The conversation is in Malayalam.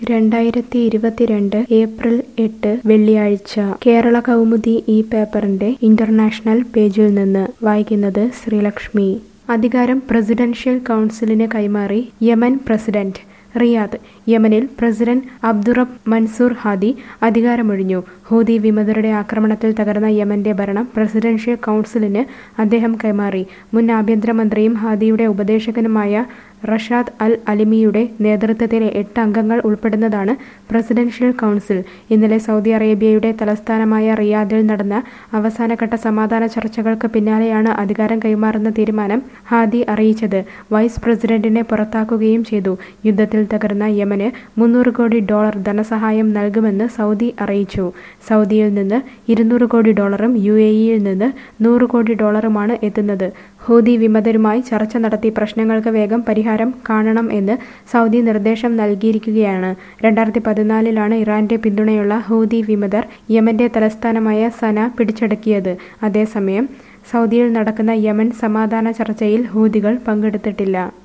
രണ്ടായിരത്തി ഇരുപത്തിരണ്ട് ഏപ്രിൽ എട്ട് വെള്ളിയാഴ്ച കേരള കൗമുദി ഈ പേപ്പറിന്റെ ഇന്റർനാഷണൽ പേജിൽ നിന്ന് വായിക്കുന്നത് ശ്രീലക്ഷ്മി അധികാരം പ്രസിഡൻഷ്യൽ കൗൺസിലിന് കൈമാറി യമൻ പ്രസിഡന്റ് റിയാദ് യമനിൽ പ്രസിഡന്റ് അബ്ദുറബ് മൻസൂർ ഹാദി അധികാരമൊഴിഞ്ഞു ഹൂതി വിമതരുടെ ആക്രമണത്തിൽ തകർന്ന യമന്റെ ഭരണം പ്രസിഡൻഷ്യൽ കൗൺസിലിന് അദ്ദേഹം കൈമാറി മുൻ ആഭ്യന്തരമന്ത്രിയും ഹാദിയുടെ ഉപദേശകനുമായ റഷാദ് അൽ അലിമിയുടെ നേതൃത്വത്തിലെ എട്ട് അംഗങ്ങൾ ഉൾപ്പെടുന്നതാണ് പ്രസിഡൻഷ്യൽ കൗൺസിൽ ഇന്നലെ സൗദി അറേബ്യയുടെ തലസ്ഥാനമായ റിയാദിൽ നടന്ന അവസാനഘട്ട സമാധാന ചർച്ചകൾക്ക് പിന്നാലെയാണ് അധികാരം കൈമാറുന്ന തീരുമാനം ഹാദി അറിയിച്ചത് വൈസ് പ്രസിഡന്റിനെ പുറത്താക്കുകയും ചെയ്തു യുദ്ധത്തിൽ തകർന്ന യമന് മുന്നൂറ് കോടി ഡോളർ ധനസഹായം നൽകുമെന്ന് സൗദി അറിയിച്ചു സൗദിയിൽ നിന്ന് ഇരുന്നൂറ് കോടി ഡോളറും യു എ ഇയിൽ നിന്ന് നൂറ് കോടി ഡോളറുമാണ് എത്തുന്നത് ഹൂതി വിമതരുമായി ചർച്ച നടത്തി പ്രശ്നങ്ങൾക്ക് വേഗം പരിഹാരം കാണണം എന്ന് സൗദി നിർദ്ദേശം നൽകിയിരിക്കുകയാണ് രണ്ടായിരത്തി പതിനാലിലാണ് ഇറാന്റെ പിന്തുണയുള്ള ഹൂതി വിമതർ യമന്റെ തലസ്ഥാനമായ സന പിടിച്ചടക്കിയത് അതേസമയം സൗദിയിൽ നടക്കുന്ന യമൻ സമാധാന ചർച്ചയിൽ ഹൂതികൾ പങ്കെടുത്തിട്ടില്ല